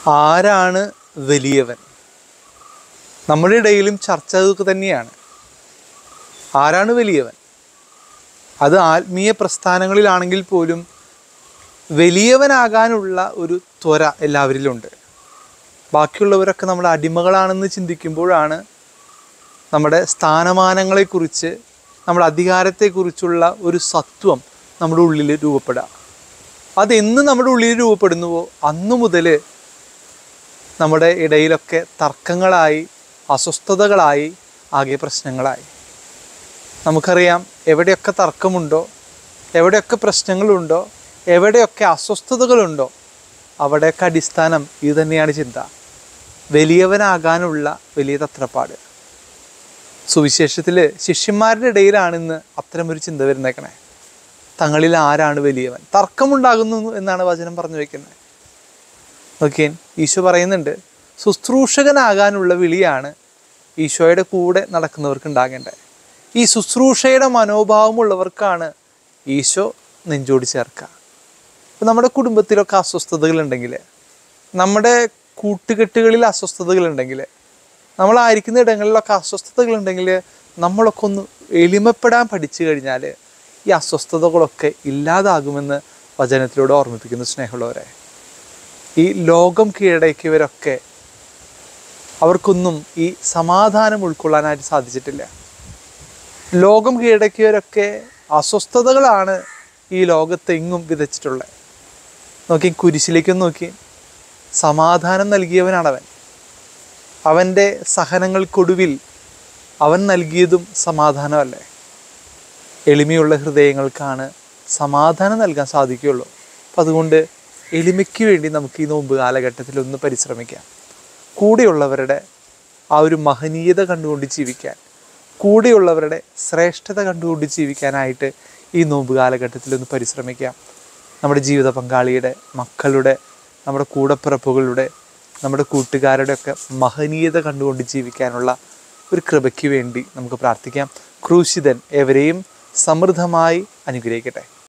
ആരാണ് വലിയവൻ നമ്മുടെ ഇടയിലും ചർച്ച ഇതൊക്കെ തന്നെയാണ് ആരാണ് വലിയവൻ അത് ആത്മീയ പ്രസ്ഥാനങ്ങളിലാണെങ്കിൽ പോലും വലിയവനാകാനുള്ള ഒരു ത്വര എല്ലാവരിലുണ്ട് ബാക്കിയുള്ളവരൊക്കെ നമ്മുടെ അടിമകളാണെന്ന് ചിന്തിക്കുമ്പോഴാണ് നമ്മുടെ സ്ഥാനമാനങ്ങളെക്കുറിച്ച് നമ്മുടെ അധികാരത്തെക്കുറിച്ചുള്ള ഒരു സത്വം നമ്മുടെ ഉള്ളിൽ രൂപപ്പെടുക അതെന്ന് നമ്മുടെ ഉള്ളിൽ രൂപപ്പെടുന്നുവോ അന്നു മുതൽ നമ്മുടെ ഇടയിലൊക്കെ തർക്കങ്ങളായി അസ്വസ്ഥതകളായി ആകെ പ്രശ്നങ്ങളായി നമുക്കറിയാം എവിടെയൊക്കെ തർക്കമുണ്ടോ എവിടെയൊക്കെ പ്രശ്നങ്ങളുണ്ടോ എവിടെയൊക്കെ അസ്വസ്ഥതകളുണ്ടോ അവിടെയൊക്കെ അടിസ്ഥാനം ഇത് തന്നെയാണ് ചിന്ത വലിയവനാകാനുള്ള വലിയ തത്രപ്പാട് സുവിശേഷത്തിൽ ശിഷ്യന്മാരുടെ ഇടയിലാണ് ഇന്ന് അത്തരമൊരു ചിന്ത വരുന്നേക്കണേ തങ്ങളിൽ ആരാണ് വലിയവൻ തർക്കമുണ്ടാകുന്നു എന്നാണ് വചനം പറഞ്ഞു വയ്ക്കുന്നത് ഓക്കെ ഈശോ പറയുന്നുണ്ട് ശുശ്രൂഷകനാകാനുള്ള വിളിയാണ് ഈശോയുടെ കൂടെ നടക്കുന്നവർക്ക് ഉണ്ടാകേണ്ടത് ഈ ശുശ്രൂഷയുടെ മനോഭാവമുള്ളവർക്കാണ് ഈശോ നെഞ്ചോടി ചേർക്കുക ഇപ്പം നമ്മുടെ കുടുംബത്തിലൊക്കെ അസ്വസ്ഥതകളുണ്ടെങ്കിൽ നമ്മുടെ കൂട്ടുകെട്ടുകളിൽ അസ്വസ്ഥതകളുണ്ടെങ്കിൽ നമ്മളായിരിക്കുന്ന ഇടങ്ങളിലൊക്കെ അസ്വസ്ഥതകളുണ്ടെങ്കിൽ നമ്മളൊക്കെ ഒന്ന് എളിമപ്പെടാൻ പഠിച്ചു കഴിഞ്ഞാൽ ഈ അസ്വസ്ഥതകളൊക്കെ ഇല്ലാതാകുമെന്ന് വചനത്തിലൂടെ ഓർമ്മിപ്പിക്കുന്നു സ്നേഹമുള്ളവരെ ഈ ലോകം കീഴടക്കിയവരൊക്കെ അവർക്കൊന്നും ഈ സമാധാനം ഉൾക്കൊള്ളാനായിട്ട് സാധിച്ചിട്ടില്ല ലോകം കീഴടക്കിയവരൊക്കെ അസ്വസ്ഥതകളാണ് ഈ ലോകത്തെങ്ങും വിതച്ചിട്ടുള്ളത് നോക്കി കുരിശിലേക്കൊന്ന് നോക്കി സമാധാനം നൽകിയവനാണവൻ അവൻ്റെ സഹനങ്ങൾക്കൊടുവിൽ അവൻ നൽകിയതും സമാധാനമല്ലേ എളിമയുള്ള ഹൃദയങ്ങൾക്കാണ് സമാധാനം നൽകാൻ സാധിക്കുകയുള്ളൂ അപ്പം അതുകൊണ്ട് എളിമയ്ക്ക് വേണ്ടി നമുക്ക് ഈ നോമ്പ് കാലഘട്ടത്തിൽ ഒന്ന് പരിശ്രമിക്കാം കൂടെയുള്ളവരുടെ ആ ഒരു മഹനീയത കണ്ടുകൊണ്ട് ജീവിക്കാൻ കൂടെയുള്ളവരുടെ ശ്രേഷ്ഠത കണ്ടുകൊണ്ട് ജീവിക്കാനായിട്ട് ഈ നോമ്പ് കാലഘട്ടത്തിൽ ഒന്ന് പരിശ്രമിക്കാം നമ്മുടെ ജീവിത പങ്കാളിയുടെ മക്കളുടെ നമ്മുടെ കൂടപ്പിറപ്പുകളുടെ നമ്മുടെ കൂട്ടുകാരുടെ ഒക്കെ മഹനീയത കണ്ടുകൊണ്ട് ജീവിക്കാനുള്ള ഒരു കൃപയ്ക്ക് വേണ്ടി നമുക്ക് പ്രാർത്ഥിക്കാം ക്രൂശിതൻ എവരെയും സമൃദ്ധമായി അനുഗ്രഹിക്കട്ടെ